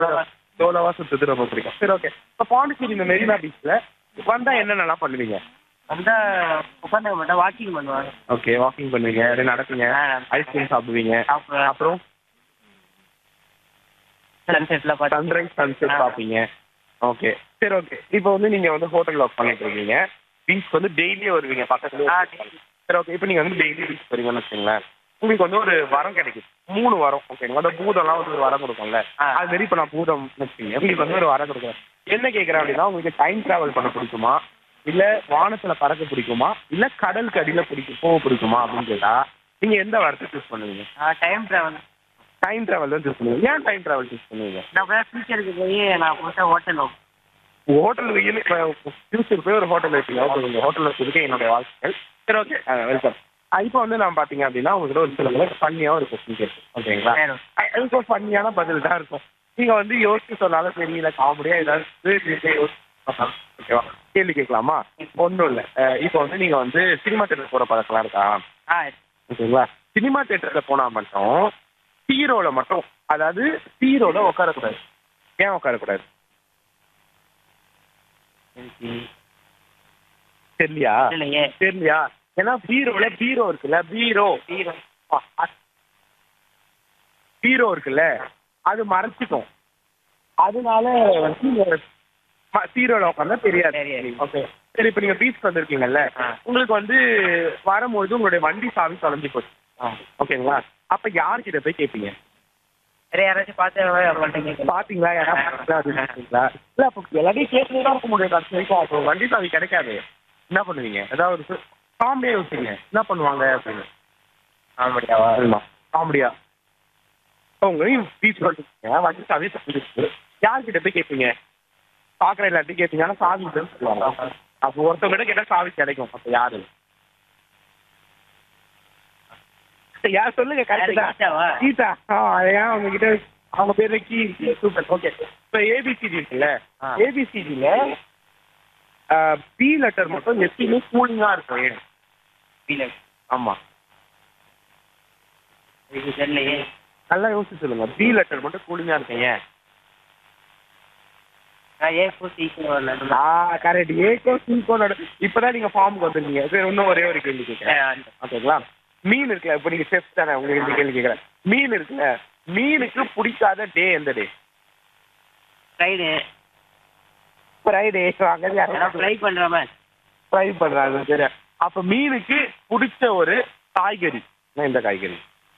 சோலோவா சுத்துறது ரொம்ப பிடிக்கும் சரி ஓகே இப்போ பாண்டிச்சேரி இந்த மெரினா பீச்ல வந்தா என்னென்னலாம் பண்ணுவீங்க வந்தா உட்காந்து மட்டும் வாக்கிங் பண்ணுவாங்க ஓகே வாக்கிங் பண்ணுவீங்க அப்படியே நடப்பீங்க ஐஸ்கிரீம் சாப்பிடுவீங்க சாப்பிடுவேன் அப்புறம் சன்செட்ல பார்த்து சன்ரைஸ் சன்செட் பார்ப்பீங்க ஓகே சரி ஓகே இப்போ வந்து நீங்க வந்து ஹோட்டல்ல ஒர்க் பண்ணிட்டு இருக்கீங்க பீச் வந்து டெய்லியே வருவீங்க பக்கத்துல ஆ, சரி ஓகே இப்போ நீங்க வந்து டெய்லி பீச் வரீங்கன்னு வச்சுங்களேன் உங்களுக்கு வந்து ஒரு வரம் கிடைக்கும் மூணு வரம் ஓகேங்களா அந்த பூதம்லாம் வந்து ஒரு வரம் கொடுக்கும்ல ஆ. அது மாதிரி இப்போ நான் பூதம் வச்சுக்கீங்க உங்களுக்கு வந்து ஒரு வரம் கொடுக்குறேன் என்ன கேட்குறேன் அப்படின்னா உங்களுக்கு டைம் டிராவல் பண்ண பிடிக்குமா இல்ல வானத்துல பறக்க பிடிக்குமா இல்ல கடலுக்கு அடியில பிடிக்கும் போக பிடிக்குமா அப்படின்னு கேட்டா நீங்க எந்த வரத்தை சூஸ் பண்ணுவீங்க டைம் ட்ராவல் டைம் டிராவல் தான் சூஸ் பண்ணுவீங்க ஏன் டைம் டிராவல் சூஸ் பண்ணுவீங்க நான் போய் ஃபியூச்சருக்கு போய் நான் புதுசாக ஹோட்டல் ஹோட்டல் வெயில் ஃபியூச்சர் போய் ஒரு ஹோட்டல் வைப்பீங்க ஓகே உங்க ஹோட்டல் வச்சதுக்கு என்னுடைய வாழ்த்துக்கள் சரி ஓகே வெல்கம் இப்போ வந்து நான் பார்த்தீங்க அப்படின்னா உங்ககிட்ட ஒரு சில ஃபன்னியாக ஒரு கொஸ்டின் கேட்கும் ஓகேங்களா சரி. அதுக்கு ஒரு ஃபன்னியான பதில் தான் இருக்கும் நீங்கள் வந்து யோசிச்சு சொன்னாலும் சரி இல்லை காமெடியாக ஏதாவது நீங்களே யோசிச்சு சொல்லலாம். ஓகேவா கேள்வி கேட்கலாமா ஒன்றும் இல்லை இப்போ வந்து நீங்கள் வந்து சினிமா தேட்டர் போகிற பழக்கம்லாம் இருக்கா ஆ ஓகேங்களா சினிமா தேட்டரில் போனால் மட்டும் ஹீரோவில் மட்டும் அதாவது ஹீரோவில் உட்காரக்கூடாது ஏன் உட்காரக்கூடாது தெரியலையா இல்லையே தெரியலையா ஏன்னா பீரோல பீரோ இருக்குல்ல பீரோ ஹீரோ பீரோ இருக்குல்ல அது மறைச்சிக்கும் அதனால வந்து பீரோல உட்காந்தா தெரியாது தெரியாது. ஓகே சரி இப்போ நீங்க பீச் வந்திருக்கீங்கல்ல ஆ. உங்களுக்கு வந்து வரும்பொழுது உங்களுடைய வண்டி சாவி தொலைஞ்சு போச்சு ஆ ஓகேங்களா அப்ப யார்கிட்ட போய் கேட்பீங்க வேற யாராச்சும் பார்த்து அவங்கள்ட்ட கேட்கலாம் பாத்தீங்களா யாராவது பார்த்தா அப்படின்னு கேட்பீங்களா இல்ல அப்ப எல்லாத்தையும் கேட்டுதான் தான் இருக்க முடியும் கடைசி வரைக்கும் அப்போ வண்டி சாவி கிடைக்காது என்ன பண்ணுவீங்க ஏதாவது ஒரு காமெடியா யோசிங்க என்ன பண்ணுவாங்க அப்படின்னு ஆமாடியாவா ஆமா காமெடியா உங்களையும் பீச் பண்ணிருக்கீங்க வண்டி சாவி தப்பிச்சு யார்கிட்ட போய் கேட்பீங்க பாக்குற எல்லாத்தையும் கேட்பீங்கன்னா சாவி இல்லைன்னு சொல்லுவாங்க அப்போ ஒருத்தவங்க கேட்டா சாவி கிடைக்கும் அப்ப யாரு யார் சொல்லுங்க கரெக்டா கீதாவா? கீதா ஆ ஏன் அவங்க கிட்ட அவங்க பேரு கீ சூப்பர் ஓகே இப்போ ஏபிசிடி இருக்குல்ல ஆ. ஏபிசிடில பி லெட்டர் மட்டும் எப்பயுமே கூலிங்கா இருக்கும் ஏன் ஃபீல் ஆமா இது தெரியலையே நல்லா யோசிச்சு சொல்லுங்க பி லெட்டர் மட்டும் கூலிங்கா இருக்கும் ஏன் நான் ஏ ஃபோர் சீக்கிரம் வரல ஆ கரெக்ட் ஏக்கோ சிங்கோ இப்பதான் நீங்க ஃபார்முக்கு வந்துருக்கீங்க சரி இன்னும் ஒரே ஒரு கேள்வி கேட்கிறேன் ஓகேங்களா மீன் இருக்குல்ல இப்போ நீங்க செஃப் தானே உங்களுக்கு இந்த கேள்வி கேட்குறேன் மீன் இருக்குல்ல மீனுக்கு பிடிக்காத டே எந்த டே ஃப்ரைடே ஃப்ரைடே வாங்க யாராவது ஃப்ரை பண்ணுற மாதிரி ஃப்ரை பண்றாங்க சரி அப்ப மீனுக்கு பிடிச்ச ஒரு காய்கறி என்ன இந்த காய்கறி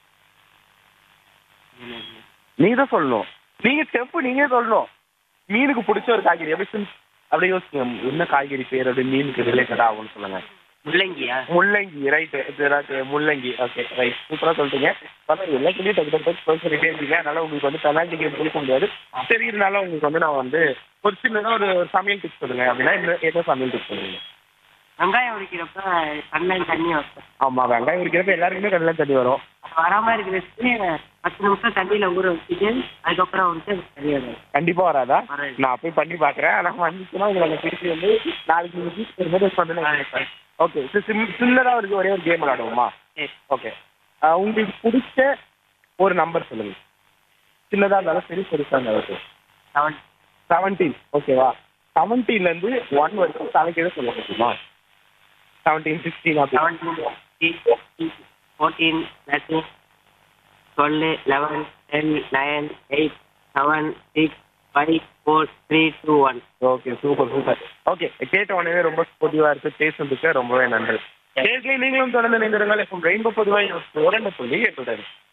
நீங்க தான் சொல்லணும் நீங்க செஃப் நீங்க சொல்லணும் மீனுக்கு பிடிச்ச ஒரு காய்கறி எப்படி சிம் அப்படியே யோசிங்க என்ன காய்கறி பேர் அப்படி மீனுக்கு ரிலேட்டட் ஆகும்னு சொல்லுங்க முள்ளங்கியா முள்ளங்கி ரைட்டு முள்ளங்கி ஓகே ரைட் சூப்பராக சொல்லிட்டீங்க பரவாயில்ல எல்லா கேள்வியும் டக்கு டக்கு டக்கு சொல்லிட்டே இருந்தீங்க அதனால உங்களுக்கு வந்து பெனால்ட்டி கேம் கொடுக்க முடியாது சரி இருந்தாலும் உங்களுக்கு வந்து நான் வந்து ஒரு சின்னதாக ஒரு ஒரு சமையல் டிப்ஸ் சொல்லுங்க அப்படின்னா என்ன என்ன சமையல் டிப்ஸ் சொல்லுவீங்க வெங்காயம் உரிக்கிறப்ப கண்ணில் தண்ணி வைப்பேன் ஆமாம் வெங்காயம் உரிக்கிறப்ப எல்லாருக்குமே கண்ணில் தண்ணி வரும் அது வராமல் இருக்கிறதுக்கு பத்து நிமிஷம் தண்ணியில் ஊற வச்சுட்டு அதுக்கப்புறம் வந்து தண்ணி வரும் கண்டிப்பாக வராதா வராது. நான் போய் பண்ணி பார்க்குறேன் ஆனால் வந்துச்சுன்னா உங்களை திருப்பி வந்து நாளைக்கு நீங்கள் வீட்டுக்கு வரும்போது வந்து ஓகே சின்னதாக ஒரு ஒரே ஒரு கேம் விளாடுவோமா சரி ஓகே உங்களுக்கு பிடிச்ச ஒரு நம்பர் சொல்லுங்க சின்னதாக இருந்தாலும் சரி பெருசாக இருந்தாலும் சரி செவன் செவன்டீன் ஓகேவா செவன்டீன்லேருந்து ஒன் வரைக்கும் தலைக்கீழே சொல்ல முடியுமா செவன்டீன் சிக்ஸ்டீன் அப்படி seventeen fourteen thirteen twelve eleven ten nine eight seven six five four three two one okay super super okay கேட்ட உடனே ரொம்ப ஸ்போர்ட்டிவாக இருக்கு பேசுறதுக்கு ரொம்பவே நன்றி நேர்களை நீங்களும் தொடர்ந்து நினைந்திருங்கள் ரெயின்போ பொதுவாக இரண்டு புள்ளி எட்டுடன்